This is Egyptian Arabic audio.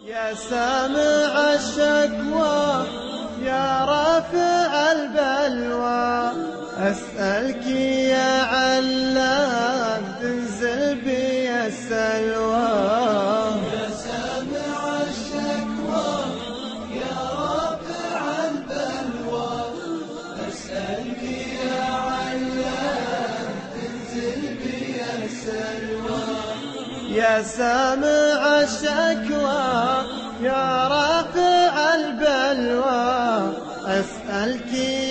يا سامع الشكوى يا رافع البلوى أسألك يا علام تنزل بي السلوى يا سامع الشكوى يا رافع البلوى أسألك يا علام تنزل بي السلوى يا سامع الشكوى يا رافع البلوى أسألك